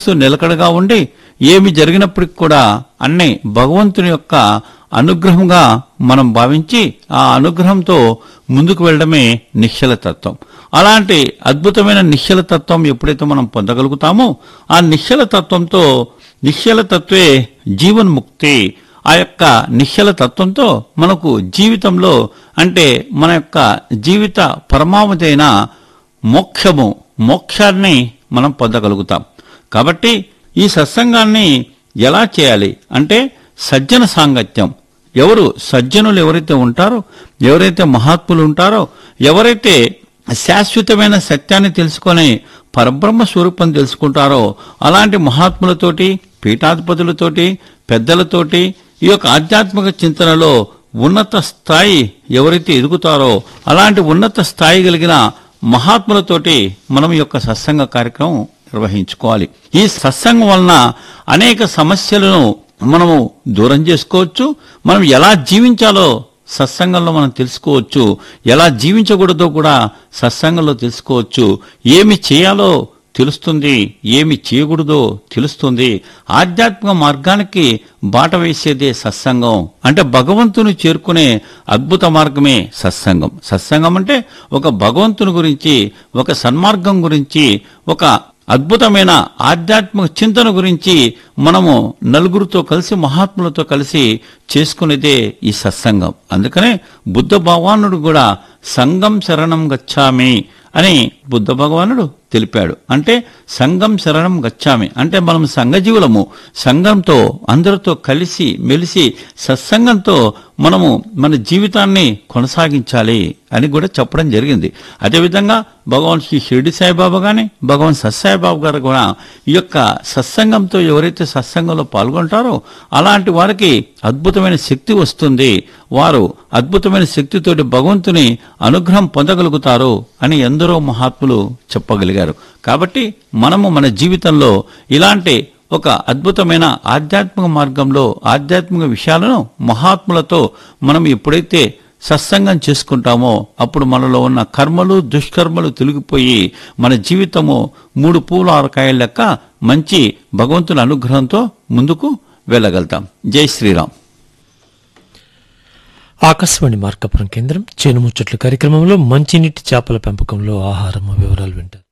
మనస్సు నిలకడగా ఉండి ఏమి జరిగినప్పటికి కూడా అన్ని భగవంతుని యొక్క అనుగ్రహంగా మనం భావించి ఆ అనుగ్రహంతో ముందుకు వెళ్ళడమే నిశ్చల తత్వం అలాంటి అద్భుతమైన నిశ్చల తత్వం ఎప్పుడైతే మనం పొందగలుగుతామో ఆ నిశ్చల తత్వంతో నిశ్చల తత్వే జీవన్ముక్తి ఆ యొక్క నిశ్చల తత్వంతో మనకు జీవితంలో అంటే మన యొక్క జీవిత పరమావధి మోక్షము మోక్షాన్ని మనం పొందగలుగుతాం కాబట్టి ఈ సత్సంగాన్ని ఎలా చేయాలి అంటే సజ్జన సాంగత్యం ఎవరు సజ్జనులు ఎవరైతే ఉంటారో ఎవరైతే మహాత్ములు ఉంటారో ఎవరైతే శాశ్వతమైన సత్యాన్ని తెలుసుకొని పరబ్రహ్మ స్వరూపం తెలుసుకుంటారో అలాంటి మహాత్ములతోటి పీఠాధిపతులతోటి పెద్దలతోటి ఈ యొక్క ఆధ్యాత్మిక చింతనలో ఉన్నత స్థాయి ఎవరైతే ఎదుగుతారో అలాంటి ఉన్నత స్థాయి కలిగిన మహాత్ములతోటి మనం ఈ యొక్క సత్సంగ కార్యక్రమం నిర్వహించుకోవాలి ఈ సత్సంగం వలన అనేక సమస్యలను మనము దూరం చేసుకోవచ్చు మనం ఎలా జీవించాలో సత్సంగంలో మనం తెలుసుకోవచ్చు ఎలా జీవించకూడదో కూడా సత్సంగంలో తెలుసుకోవచ్చు ఏమి చేయాలో తెలుస్తుంది ఏమి చేయకూడదో తెలుస్తుంది ఆధ్యాత్మిక మార్గానికి బాట వేసేదే సత్సంగం అంటే భగవంతుని చేరుకునే అద్భుత మార్గమే సత్సంగం సత్సంగం అంటే ఒక భగవంతుని గురించి ఒక సన్మార్గం గురించి ఒక అద్భుతమైన ఆధ్యాత్మిక చింతన గురించి మనము నలుగురితో కలిసి మహాత్ములతో కలిసి చేసుకునేదే ఈ సత్సంగం అందుకనే బుద్ధ భగవానుడు కూడా సంగం శరణం గచ్చామి అని బుద్ధ భగవానుడు తెలిపాడు అంటే సంఘం శరణం గచ్చామి అంటే మనం సంఘజీవులము సంఘంతో అందరితో కలిసి మెలిసి సత్సంగంతో మనము మన జీవితాన్ని కొనసాగించాలి అని కూడా చెప్పడం జరిగింది అదేవిధంగా భగవాన్ శ్రీ షిరిడి సాయిబాబా గాని భగవాన్ సత్సాయిబాబు గారు కూడా ఈ యొక్క సత్సంగంతో ఎవరైతే సత్సంగంలో పాల్గొంటారో అలాంటి వారికి అద్భుతమైన శక్తి వస్తుంది వారు అద్భుతమైన శక్తితోటి భగవంతుని అనుగ్రహం పొందగలుగుతారు అని ఎందరో మహాత్ములు చెప్పగలిగారు కాబట్టి మనము మన జీవితంలో ఇలాంటి ఒక అద్భుతమైన ఆధ్యాత్మిక మార్గంలో ఆధ్యాత్మిక విషయాలను మహాత్ములతో మనం ఎప్పుడైతే సత్సంగం చేసుకుంటామో అప్పుడు మనలో ఉన్న కర్మలు దుష్కర్మలు తొలగిపోయి మన జీవితము మూడు పూల ఆరకాయల లెక్క మంచి భగవంతుని అనుగ్రహంతో ముందుకు వెళ్ళగలుగుతాం జై శ్రీరామ్ ఆకాశవాణి మార్కాపురం కేంద్రం చేనుముచ్చట్లు కార్యక్రమంలో మంచినీటి చేపల పెంపకంలో ఆహారం వివరాలు వింటారు